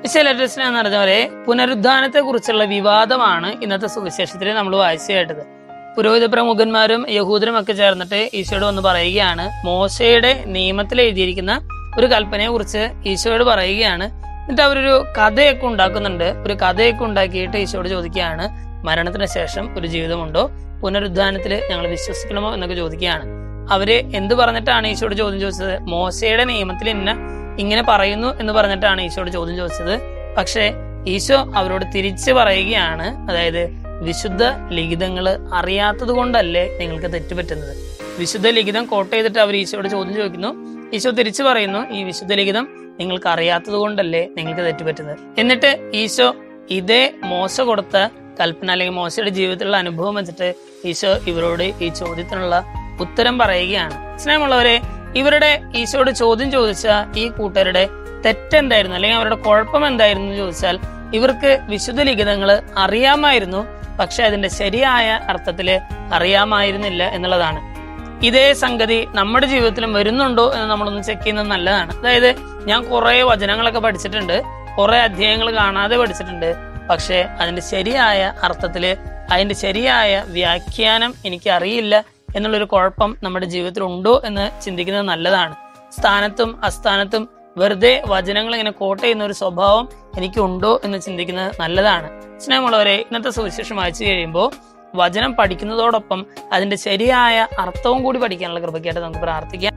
ലെറ്റേഴ്സിനെ എന്ന് പറഞ്ഞവരെ പുനരുദ്ധാനത്തെ കുറിച്ചുള്ള വിവാദമാണ് ഇന്നത്തെ സുവിശേഷത്തിൽ നമ്മൾ വായിച്ചു കേട്ടത് പുരോഹിത പ്രമുഖന്മാരും യഹൂദരും ഒക്കെ ചേർന്നിട്ട് ഈശോയോട് വന്ന് പറയുകയാണ് മോശയുടെ നിയമത്തിൽ എഴുതിയിരിക്കുന്ന ഒരു കൽപ്പനയെ കുറിച്ച് ഈശോയോട് പറയുകയാണ് എന്നിട്ട് അവരൊരു കഥയൊക്കെ ഉണ്ടാക്കുന്നുണ്ട് ഒരു കഥയൊക്കെ ഉണ്ടാക്കിയിട്ട് ഈശോയോട് ചോദിക്കുകയാണ് മരണത്തിന് ശേഷം ഒരു ജീവിതമുണ്ടോ പുനരുദ്ധാനത്തിൽ ഞങ്ങൾ വിശ്വസിക്കണമോ എന്നൊക്കെ ചോദിക്കുകയാണ് അവര് എന്ത് പറഞ്ഞിട്ടാണ് ഈശോയോട് ചോദ്യം ചോദിച്ചത് മോശയുടെ നിയമത്തിൽ ഇന്ന ഇങ്ങനെ പറയുന്നു എന്ന് പറഞ്ഞിട്ടാണ് ഈശോയോട് ചോദ്യം ചോദിച്ചത് പക്ഷേ ഈശോ അവരോട് തിരിച്ചു പറയുകയാണ് അതായത് വിശുദ്ധ ലിഖിതങ്ങൾ അറിയാത്തത് കൊണ്ടല്ലേ നിങ്ങൾക്ക് തെറ്റുപറ്റുന്നത് വിശുദ്ധ ലിഖിതം കോട്ട് ചെയ്തിട്ട് അവർ ഈശോയോട് ചോദ്യം ചോദിക്കുന്നു ഈശോ തിരിച്ചു പറയുന്നു ഈ വിശുദ്ധ ലിഖിതം നിങ്ങൾക്ക് അറിയാത്തത് കൊണ്ടല്ലേ നിങ്ങൾക്ക് തെറ്റുപറ്റുന്നത് എന്നിട്ട് ഈശോ ഇതേ മോശ കൊടുത്ത കൽപ്പന അല്ലെങ്കിൽ മോശയുടെ ജീവിതത്തിലുള്ള അനുഭവം വെച്ചിട്ട് ഈശോ ഇവരോട് ഈ ചോദ്യത്തിനുള്ള ഉത്തരം പറയുകയാണ് സ്നേഹമുള്ളവരെ ഇവരുടെ ഈശോയോട് ചോദ്യം ചോദിച്ച ഈ കൂട്ടരുടെ തെറ്റെന്തായിരുന്നു അല്ലെങ്കിൽ അവരുടെ കുഴപ്പം എന്തായിരുന്നു എന്ന് ചോദിച്ചാൽ ഇവർക്ക് വിശുദ്ധ ലിഖിതങ്ങൾ അറിയാമായിരുന്നു പക്ഷെ അതിന്റെ ശരിയായ അർത്ഥത്തില് അറിയാമായിരുന്നില്ല എന്നുള്ളതാണ് ഇതേ സംഗതി നമ്മുടെ ജീവിതത്തിലും വരുന്നുണ്ടോ എന്ന് നമ്മളൊന്ന് ചെക്ക് ചെയ്യുന്നത് നല്ലതാണ് അതായത് ഞാൻ കുറെ വചനങ്ങളൊക്കെ പഠിച്ചിട്ടുണ്ട് കുറെ അധ്യായങ്ങൾ കാണാതെ പഠിച്ചിട്ടുണ്ട് പക്ഷെ അതിന്റെ ശരിയായ അർത്ഥത്തില് അതിന്റെ ശരിയായ വ്യാഖ്യാനം എനിക്ക് അറിയില്ല എന്നുള്ളൊരു കുഴപ്പം നമ്മുടെ ജീവിതത്തിൽ ഉണ്ടോ എന്ന് ചിന്തിക്കുന്നത് നല്ലതാണ് സ്ഥാനത്തും അസ്ഥാനത്തും വെറുതെ വചനങ്ങൾ ഇങ്ങനെ കോട്ട് ചെയ്യുന്ന ഒരു സ്വഭാവം എനിക്കുണ്ടോ എന്ന് ചിന്തിക്കുന്നത് നല്ലതാണ് സ്നേഹമുള്ളവരെ ഇന്നത്തെ സുവിശേഷം വായിച്ചു കഴിയുമ്പോൾ വചനം പഠിക്കുന്നതോടൊപ്പം അതിന്റെ ശരിയായ അർത്ഥവും കൂടി പഠിക്കാനുള്ള കൃപയ്ക്കായിട്ട് നമുക്ക് പ്രാർത്ഥിക്കാം